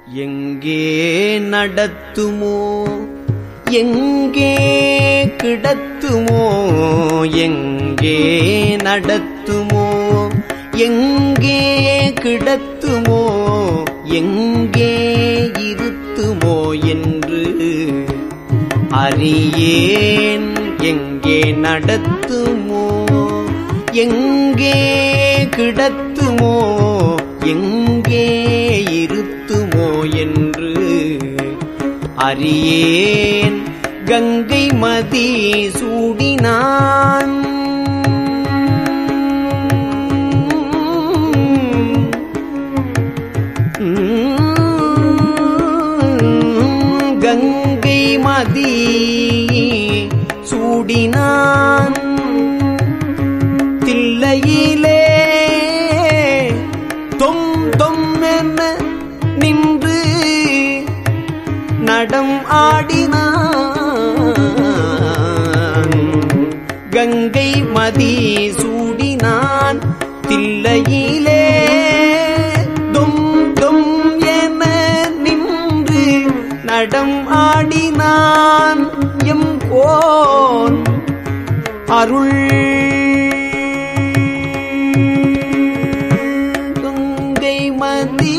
எங்கே நடத்துமோ எங்கே கிடத்துமோ எங்கே நடத்துமோ எங்கே கிடத்துமோ எங்கே இருத்துமோ என்று அறியேன் எங்கே நடத்துமோ எங்கே கிடத்துமோ எங்கே இருத்துமோ என்று அறியேன் கங்கை மதி சூடினான் கங்கை மதி சூடினான் தில்லையிலே தொம் தொம் என நின்று நடம் ஆடினான் கங்கை மதி சூடினான் தில்லையிலே தொம் தொம் என நின்று நடம் ஆடினான் எம் கோன் அருள் கங்கை மதி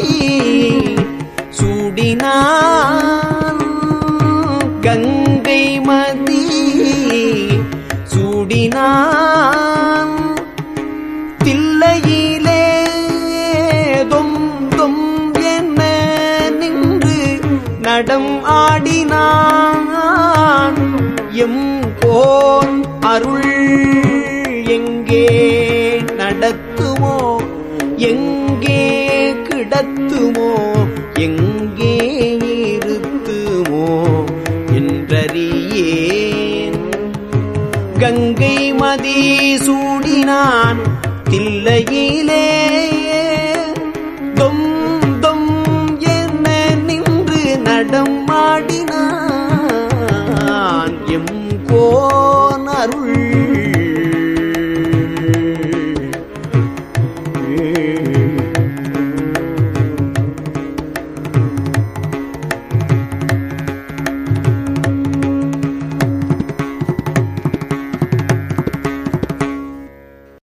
சூடினான் கங்கை மதி சூடினான் தில்லையிலே தொம் தொம் என்ன நின்று நடம் ஆடினான் எம் கோன் அருள் எங்கே நடத்துமோ எங்கே கிடத்துமோ எங்கே இருத்துமோ என்றறியேன் கங்கை மதி சூடினான் தில்லையிலே தொம் தொம் என்ன நின்று நடம் ஆடினான் எம் கோ